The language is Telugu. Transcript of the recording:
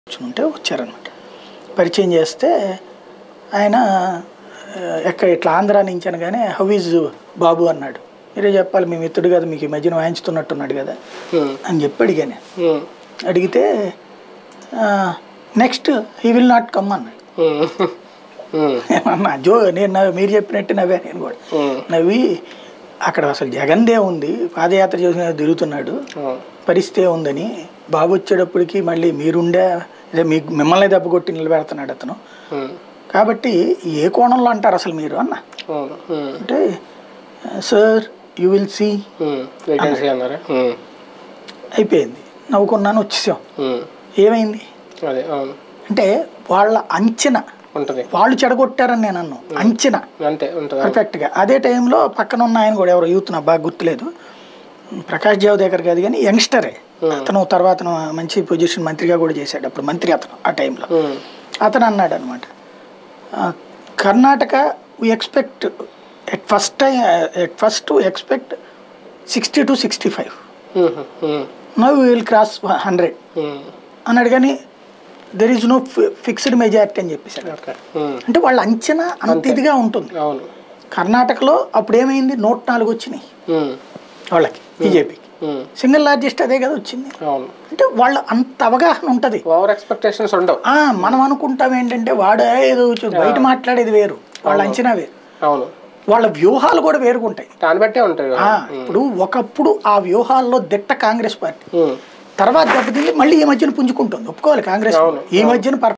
ఉంటే వచ్చారనమాట పరిచయం చేస్తే ఆయన ఆ, ఎక్కడ ఇట్లా ఆంధ్రా నుంచి అనగానే హౌ ఈజ్ బాబు అన్నాడు మీరే చెప్పాలి మీ మిత్రుడు కదా మీకు ఈ మధ్యన వాయించుతున్నట్టున్నాడు కదా ఉమ్, అని చెప్పి అడిగాను ఉమ్, అడిగితే next he will not come అన్నాడు ఉమ్, ఉమ్, ఏమన్నా జో నేను నవ్వు మీరు చెప్పినట్టు నవ్వా నేను కూడా ఉమ్, నవ్వి అక్కడ అసలు జగన్దే ఉంది పాదయాత్ర చేసిన తిరుగుతున్నాడు ఉమ్, పరిస్థితి ఉందని బాబు వచ్చేటప్పటికి మళ్ళీ మీరుండే అదే మీ మిమ్మల్ని దెబ్బ కొట్టి నిలబెడుతున్నాడు అతను ఉమ్, కాబట్టి ఏ కోణంలో అంటారు అసలు మీరు అన్న అవును, ఉమ్, అంటే sir you will see um, vacancy అన్నారా ఉమ్, అయిపోయింది నవ్వుకున్నాను వచ్చేసాం ఉమ్, ఏమైంది అదే అవును అంటే వాళ్ళ అంచనా ఉంటుంది వాళ్ళు చెడగొట్టారని నేను అన్నాను అంచనా అంతే ఉంటుంది పర్ఫెక్ట్గా అదే టైంలో పక్కన ఉన్న ఆయన కూడా ఎవరో యూత్ నాకు బాగా గుర్తులేదు ప్రకాష్ జావదేకర్ కాదు కానీ యంగ్స్టరే అతను తర్వాత మంచి పొజిషన్ మంత్రిగా కూడా చేశాడు అప్పుడు మంత్రి అతను ఆ టైంలో ఉమ్, అతను అన్నాడు అనమాట Karnataka we expect at first time at first expect sixty to sixty five um, um, now will cross hundred um, అన్నాడు కానీ there is no fixed majority అని చెప్పేశాడు ఓకే ఉమ్, అంటే వాళ్ళ అంచనా అంత ఇదిగా ఉంటుంది అవును కర్ణాటకలో అప్పుడు ఏమైంది నూట నాలుగు వచ్చినాయి ఉమ్, వాళ్ళకి బీజేపీకి ఉమ్, సింగిల్ లార్జెస్ట్ అదే కదా వచ్చింది అవును అంటే వాళ్ళ అంత అవగాహన ఉంటుంది ఓవర్ ఎక్స్పెక్టేషన్స్ ఉండవు ఆ, మనం అనుకుంటాం ఏంటంటే వాడు ఏదో చూ- బయట మాట్లాడేది వేరు వాళ్ళ అంచనా వేరు అవును వాళ్ళ వ్యూహాలు కూడా వేరుగుంటాయి దాన్ని బట్టే ఉంటాయి ఆ, ఇప్పుడు ఒకప్పుడు ఆ వ్యూహాల్లో దిట్ట కాంగ్రెస్ పార్టీ ఉమ్, తర్వాత దెబ్బతింది మళ్ళీ ఈ మధ్యన పుంజుకుంటుంది ఒప్పుకోవాలి కాంగ్రెస్ అవును, ఈ మధ్యన